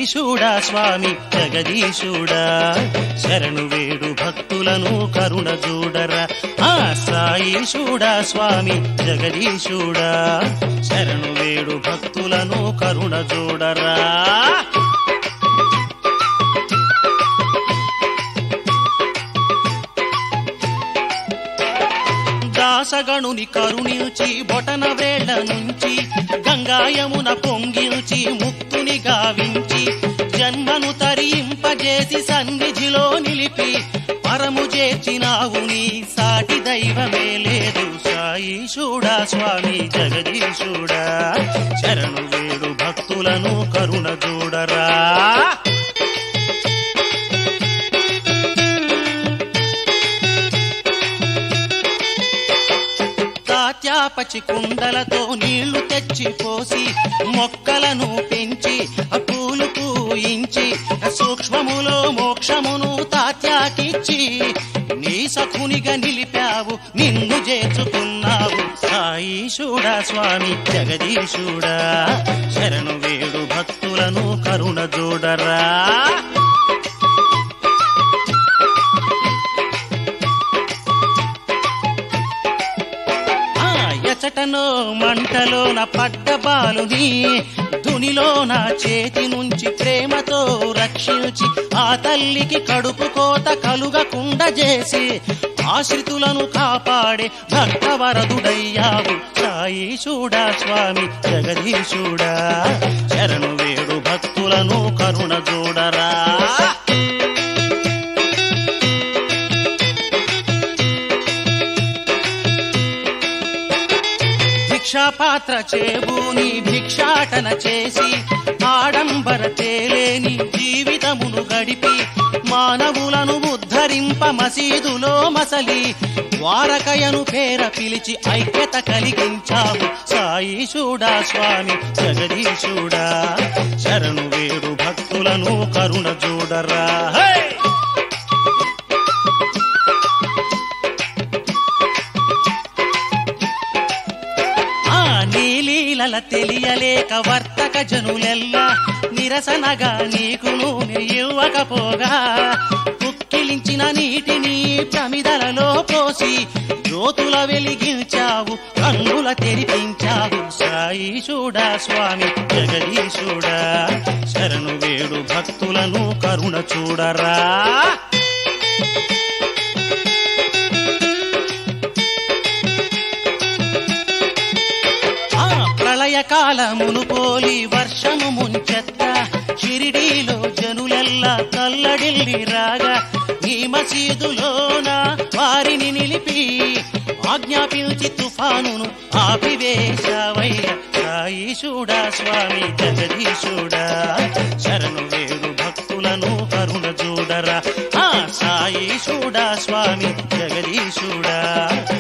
సాయీశుడా స్వామి జగదీశుడా శరణు వేడు భక్తులను కరుణ చూడరా ఆ సాయీశుడా స్వామి జగదీశుడా శరణు వేడు భక్తులను కరుణ చూడరా దాసగణుని కరుణించి బొటన వేళ్ల నుంచి గంగాయమున పొంగిల్చి ముక్తుని గావించి జన్మను తరింపజేసి సన్నిధిలో నిలిపి పరము చేర్చినావు నీ సాటి దైవమే లేదు సాయీశుడా స్వామి జగదీశుడా శరణు వేడు భక్తులను కరుణ చూడరా తాత్యాపచి కుండలతో నీళ్లు తెచ్చి పోసి మొక్కలను పెంచి ఆ పూలు పూయించి ఆ సూక్ష్మములో మోక్షమును తాత్యాకిచ్చి నీ సఖునిగా నిలిపావు నిన్ను చేర్చుకున్నావు సాయీశుడా స్వామి జగదీశుడా శరణు వేడు భక్తులను కరుణ చూడరా ఆ ఎచటనో మంటలోన పడ్డ బాలుని దునిలో నా చేతి నుంచి ప్రేమతో రక్షించి ఆ తల్లికి కడుపు కోత కలుగకుండా చేసి ఆశ్రితులను కాపాడే భక్తవరదుడయ్యావు సాయీశుడా స్వామి జగదీశుడా శరణు వేడు భక్తులను కరుణ చూడరా భిక్షాపాత్ర చేబూని భిక్షాటన చేసి ఆడంబర తేలేని జీవితమును గడిపి మానవులను ఉద్ధరింప మసీదులో మసలి ద్వారకయను పేర పిలిచి ఐక్యత కలిగించావు సాయీశుడా స్వామి జగదీశుడా శరణు వేడు భక్తులను కరుణ చూడరా హే! ఆ నీలీలల తెలియలేక వర్తక జనులెల్లా నిరసనగా నీకు నూనె ఇవ్వకపోగా కుక్కిలించిన నీటిని ప్రమిదలలో పోసి జ్యోతుల వెలిగించావు కన్నుల తెరిపించావు సాయీశుడా స్వామి జగదీశుడా శరణు వేడు భక్తులను కరుణ చూడరా ఆ ప్రళయకాలమును పోలి వర్షము ముంచెత్త షిరిడీలో జనులెల్లా కల్లడిల్లి రాగా నీ మసీదులోన వారిని నిలిపి ఆజ్ఞాపించి తుఫానును ఆపివేశావయ్య సాయీశుడా స్వామి జగదీశుడా శరణు వేడు భక్తులను కరుణ చూడరా ఆ సాయీశుడా స్వామి జగదీశుడా